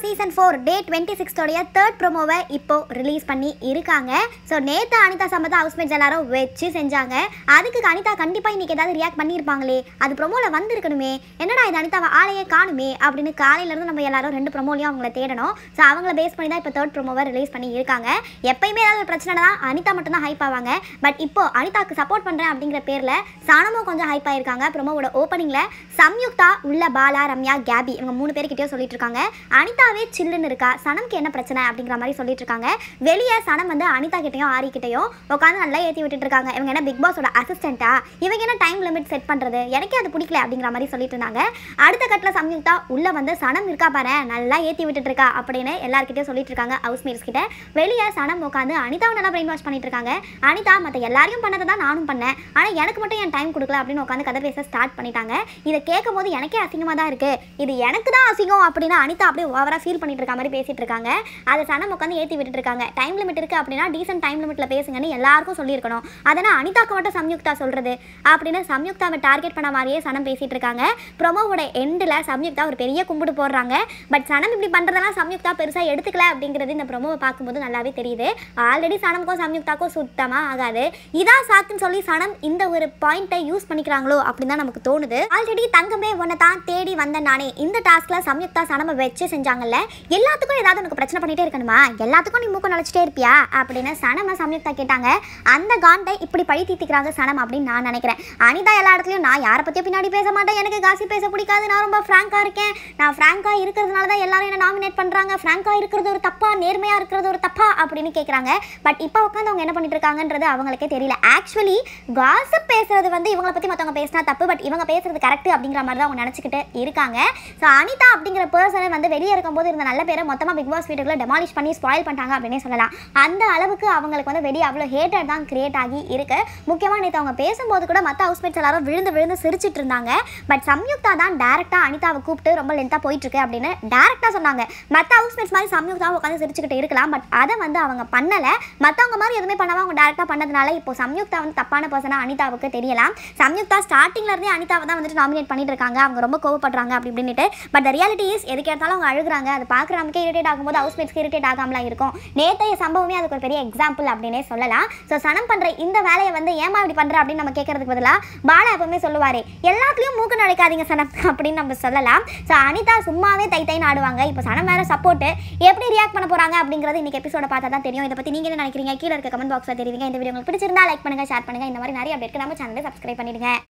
season four day twenty சிக்ஸ்டோடைய third ப்ரோமோவை இப்போ ரிலீஸ் பண்ணி இருக்காங்க ஸோ நேற்று அனிதா சம்பந்தா ஹவுஸ்மேட்ஸ் எல்லாரும் வச்சு செஞ்சாங்க அதுக்கு அனிதா கண்டிப்பாக இன்னைக்கு ஏதாவது ரியாக்ட் பண்ணியிருப்பாங்களே அது ப்ரோமோவில் வந்திருக்கணுமே என்னடா இது அனிதாவை ஆளையே காணுமே அப்படின்னு காலையிலேருந்து நம்ம எல்லாரும் ரெண்டு ப்ரோமோலையும் அவங்கள தேடணும் ஸோ அவங்கள பேஸ் பண்ணி தான் இப்போ தேர்ட் ப்ரோமோவை ரிலீஸ் பண்ணி இருக்காங்க எப்பயுமே ஏதாவது ஒரு பிரச்சனை தான் அனிதா மட்டும்தான் ஹைப் ஆவாங்க பட் இப்போ அனிதாக்கு சப்போர்ட் பண்ணுறேன் அப்படிங்கிற பேரில் சனமும் கொஞ்சம் ஹைப் ஆயிருக்காங்க ப்ரோமோவோட ஓப்பனிங்கில் சம்யுக்தா உள்ள பாலா ரம்யா கேபி இவங்க மூணு பேர்கிட்டயும் சொல்லிட்டு இருக்காங்க அனிதாவே சில்லுன்னு இருக்கா சனம்க்கு என்ன பிரச்சனை அப்படிங்கிற மாதிரி சொல்லிட்டு இருக்காங்க வெளியே சனம் வந்து அனிதா கிட்டயும் ஆரி கிட்டயும் உட்காந்து நல்லா ஏற்றி விட்டுட்டு இருக்காங்க இவங்க என்ன பிக் பாஸோட அசிஸ்டண்டா இவங்க என்ன டைம் லிமிட் செட் பண்ணுறது எனக்கே அது பிடிக்கல அப்படிங்கிற மாதிரி சொல்லிட்டு இருந்தாங்க அடுத்த கட்டில் சம்யுக்தா உள்ள வந்து சனம் இருக்கா பாரு நல்லா ஏற்றி விட்டுட்டு இருக்கா அப்படின்னு எல்லார்கிட்டயும் சொல்லிட்டு இருக்காங்க ஹவுஸ் மேட்ஸ் கிட்ட வெளியே சனம் உட்காந்து அனிதாவை நல்லா பிரெயின் வாஷ் பண்ணிட்டு இருக்காங்க அனிதா மற்ற எல்லாரையும் பண்ணதை தான் நானும் பண்ணேன் ஆனால் எனக்கு மட்டும் என் டைம் கொடுக்கல அப்படின்னு உட்காந்து கதை பேச ஸ்டார்ட் பண்ணிட்டாங்க இதை கேட்கும் போது எனக்கே அசிங்கமாக தான் இருக்கு இது எனக்கு தான் அசிங்கம் அப்படின்னு அனிதா அப்படியே ஓவராக ஃபீல் பண்ணிட்டு இருக்க மாதிரி பேசிட்டு இருக்காங்க அதை சனம் உட்காந்து ஏற்றி விட்டுட்டு இருக்காங்க டைம் லிமிட் இருக்கு அப்படின்னா டீசென்ட் டைம் லிமிட்ல பேசுங்கன்னு எல்லாருக்கும் சொல்லியிருக்கணும் அதனால் அனிதாக்கு மட்டும் சம்யுக்தா சொல்றது அப்படின்னு சம்யுக்தாவை டார்கெட் பண்ண மாதிரியே சனம் பேசிட்டு இருக்காங்க ப்ரொமோவோட எண்டில் சம்யுக்தா ஒரு பெரிய கும்பிடு போடுறாங்க பட் சனம் இப்படி பண்ணுறதெல்லாம் சம்யுக்தா பெருசாக எடுத்துக்கல அப்படிங்கிறது இந்த ப்ரொமோவை பார்க்கும்போது நல்லாவே தெரியுது ஆல்ரெடி சனமுக்கும் சம்யுக்தாக்கும் சுத்தமாக ஆகாது இதான் சாக்குன்னு சொல்லி சனம் இந்த ஒரு பாயிண்ட்டை யூஸ் பண்ணிக்கிறாங்களோ அப்படின்னு தான் நமக்கு தோணுது ஆல்ரெடி தங்கமே உன்னை தான் தேடி வந்த நானே இந்த டாஸ்க்ல சம்யுக்தா சனமை வச்சு செஞ்சாங்கல்ல எல்லாத்துக்கும் ஏதாவது உனக்கு பிரச்சனை பண்ணிட்டே இருக்கணுமா எல்லாத்துக்கும் நீ மூக்கம் நுழைச்சிட்டே இருப்பியா அப்படின்னு சனம சம்யுக்தா கேட்டாங்க அந்த காண்டை இப்படி பழி தீர்த்திக்கிறாங்க சனம் அப்படின்னு நான் நினைக்கிறேன் அனிதா எல்லா இடத்துலையும் நான் யாரை பற்றியும் பின்னாடி பேச மாட்டேன் எனக்கு காசி பேச பிடிக்காது நான் ரொம்ப ஃப்ராங்காக இருக்கேன் நான் ஃப்ராங்காக இருக்கிறதுனால தான் எல்லாரும் என்ன நாமினேட் பண்ணுறாங்க ஃப்ராங்காக இருக்கிறது ஒரு தப்பா நேர்மையாக இருக்கிறது ஒரு தப்பா அப்படின்னு கேட்குறாங்க பட் இப்போ உட்காந்து அவங்க என்ன பண்ணிட்டு இருக்காங்கன்றது அவங்களுக்கே தெரியல ஆக்சுவலி காசப் பேசுறது வந்து இவங்களை பற்றி மற்றவங்க பேசினா தப்பு பட் இவங்க பேசுறது கரெக்ட் அப்படிங்கிற மாதிரி தான் அவங்க நினச்சிக்கிட்டு இருக்காங்க ஸோ அனிதா அப்படிங்கிற பர்சனை வந்து வெளியே இருக்கும்போது இருந்த நல்ல பேரை மொத்தமாக பிக் பாஸ் வீட்டுக்குள்ள டெமாலிஷ் பண்ணி ஸ்பாயில் பண்ணிட்டாங்க அப்படின்னே சொல்லலாம் அந்த அளவுக்கு அவங்களுக்கு வந்து வெளியே அவ்வளோ ஹேட்டர் தான் கிரியேட் ஆகி இருக்கு முக்கியமாக நேற்று அவங்க பேசும்போது கூட மற்ற ஹவுஸ்மேட்ஸ் எல்லாரும் விழுந்து விழுந்து சிரிச்சிட்டு இருந்தாங்க பட் சம்யுக்தா தான் டேரெக்டாக அனிதாவை கூப்பிட்டு ரொம்ப லென்த்தாக போயிட்டு இருக்கு அப்படின்னு டேரெக்டாக சொன்னாங்க மற்ற ஹவுஸ்மேட்ஸ் மாதிரி சம்யுக்தா உட்காந்து சிரிச்சுக்கிட்டு இருக்கலாம் பட் அதை வந்து அவங்க பண்ணலை மற்றவங்க மாதிரி எதுவுமே பண்ணாமல் அவங்க டேரெக்டாக பண்ணதுனால இப்போ சம்யுக்தா வந்து தப்பான பர்சனாக அனிதாவுக்கு தெரியலாம் சம்யுக்தா ஸ்டார்டிங்ல இருந்தே அனிதாவை தான் வந்துட்டு நாமினேட் பண்ணிட்டு இருக்காங்க அவங்க ரொம்ப கோவப்படுறாங்க அப்படி இப்படின்ட்டு பட் ரியாலிட்டி இஸ் எதுக்கு எடுத்தாலும் அவங்க அழுகுறாங்க அது பார்க்குற நமக்கே இரிட்டேட் ஆகும்போது ஹவுஸ் மேட்ஸ்க்கு இரிட்டேட் ஆகாமலாம் இருக்கும் நேற்றைய சம்பவமே அதுக்கு ஒரு பெரிய எக்ஸாம்பிள் அப்படின்னே சொல்லலாம் ஸோ சனம் பண்ணுற இந்த வேலையை வந்து ஏமா இப்படி பண்ணுற அப்படின்னு நம்ம கேட்கறதுக்கு பதிலாக பாலா எப்பவுமே சொல்லுவார் எல்லாத்துலேயும் மூக்கு நழைக்காதீங்க சனம் அப்படின்னு நம்ம சொல்லலாம் ஸோ அனிதா சும்மாவே தை தைன்னு ஆடுவாங்க இப்போ சனம் வேற சப்போர்ட் எப்படி ரியாக்ட் பண்ண போகிறாங்க அப்படிங்கிறது இன்னைக்கு எபிசோட பார்த்தா தான் தெரியும் இதை பற்றி நீங்கள் என்ன நினைக்கிறீங்க கீழே இருக்க கமெண்ட் பாக்ஸில் தெரிவிங்க இந்த வீடியோ உங்களுக்கு பிடிச்சிருந்தா லைக் பண்ணுங்க ஷேர் பண்ணுங்க இந்த மாதிரி நிறைய அப்டேட் நம்ம சேனலை சப்ஸ்கிரைப் பண்ணிடுங்க